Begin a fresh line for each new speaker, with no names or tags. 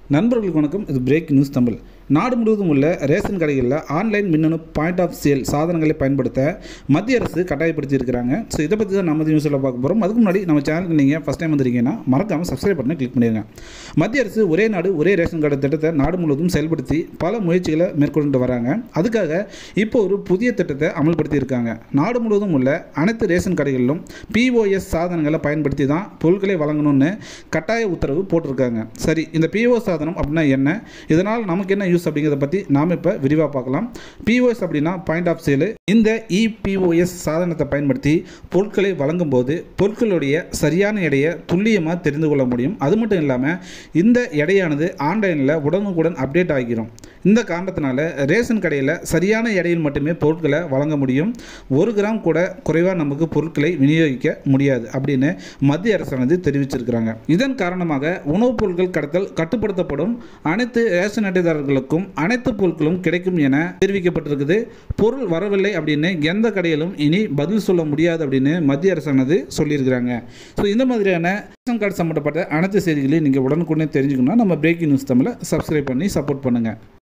நண்பர்களுக்கு வணக்கம் இது பிரேக் நியூஸ் தமிழ் நாடு முழுவதும் உள்ள ரேஷன் கடைகளில் ஆன்லைன் மின்னணு பாயிண்ட் ஆஃப் சேல் சாதனங்களை பயன்படுத்த மத்திய அரசு கட்டாயப்படுத்தி இருக்கிறாங்க ஸோ இதை பற்றி தான் நம்ம நியூஸில் பார்க்க போகிறோம் அதுக்கு முன்னாடி நம்ம சேனலுக்கு நீங்கள் ஃபஸ்ட் டைம் வந்திருக்கீங்கன்னா மறக்காமல் சப்ஸ்கிரைப் பண்ணி கிளிக் பண்ணிடுங்க மத்திய அரசு ஒரே நாடு ஒரே ரேஷன் கடை திட்டத்தை நாடு முழுவதும் செயல்படுத்தி பல முயற்சிகளை மேற்கொண்டு வராங்க அதுக்காக இப்போ ஒரு புதிய திட்டத்தை அமல்படுத்தி இருக்காங்க நாடு முழுவதும் உள்ள அனைத்து ரேஷன் கடைகளிலும் பிஓஎஸ் சாதனங்களை பயன்படுத்தி தான் பொருட்களை வழங்கணும்னு கட்டாய உத்தரவு போட்டிருக்காங்க சரி இந்த பிஓ சாதனம் அப்படின்னா என்ன இதனால் நமக்கு என்ன யூஸ் அப்படிங்கிறத பற்றி நாம் இப்போ விரிவாக பார்க்கலாம் பிஓஎஸ் அப்படின்னா பாயிண்ட் ஆஃப் சேலு இந்த இபிஓஎஸ் சாதனத்தை பயன்படுத்தி பொருட்களை வழங்கும் போது பொருட்களுடைய சரியான எடையை துல்லியமாக தெரிந்து கொள்ள முடியும் அது மட்டும் இல்லாமல் இந்த எடையானது ஆன்லைனில் உடனுக்குடன் அப்டேட் ஆகிரும் இந்த காரணத்தினால ரேஷன் கடையில் சரியான எடையில் மட்டுமே பொருட்களை வழங்க முடியும் ஒரு கிராம் கூட குறைவாக நமக்கு பொருட்களை விநியோகிக்க முடியாது அப்படின்னு மத்திய அரசானது தெரிவிச்சிருக்கிறாங்க இதன் காரணமாக உணவுப் பொருட்கள் கடத்தல் கட்டுப்படுத்தப்படும் அனைத்து ரேஷன் அட்டைதாரர்களுக்கும் அனைத்து பொருட்களும் கிடைக்கும் என தெரிவிக்கப்பட்டிருக்குது பொருள் வரவில்லை அப்படின்னு எந்த கடையிலும் இனி பதில் சொல்ல முடியாது அப்படின்னு மத்திய அரசானது சொல்லியிருக்கிறாங்க ஸோ இந்த மாதிரியான ரேஷன் கார்டு சம்மந்தப்பட்ட அனைத்து செய்திகளையும் நீங்கள் உடனுக்குடனே தெரிஞ்சுக்கணும்னா நம்ம பிரேக்கிங் நியூஸ் தமிழை சப்ஸ்கிரைப் பண்ணி சப்போர்ட் பண்ணுங்கள்